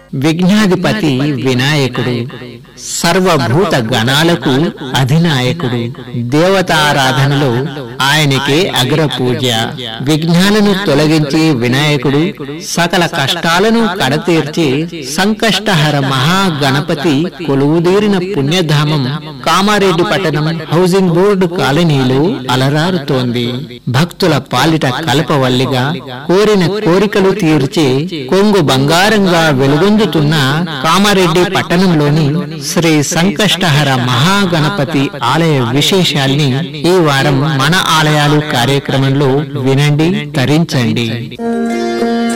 విఘ్నాధిపతి వినాయకుడు సర్వభూత గణాలకు అధినాయకుడు దేవతారాధనలో ఆయనకే అగ్ర పూజ విఘ్నాలను తొలగించే వినాయకుడు సకల కష్టాలను కడతీర్చి సంకష్టహర మహాగణపతి కొలువుదీరిన పుణ్యధామం కామారెడ్డి పట్టణం హౌసింగ్ బోర్డు కాలనీలో అలరారుతోంది భక్తుల పాలిట కలపవల్లిగా కోరిన కోరికలు తీర్చే కొంగు బంగారంగా వెలుగొందుతున్న కామారెడ్డి పట్టణంలోని శ్రీ సంకష్టహర మహాగణపతి ఆలయ విశేషాల్ని ఈ వారం మన ఆలయాలు కార్యక్రమంలో వినండి తరించండి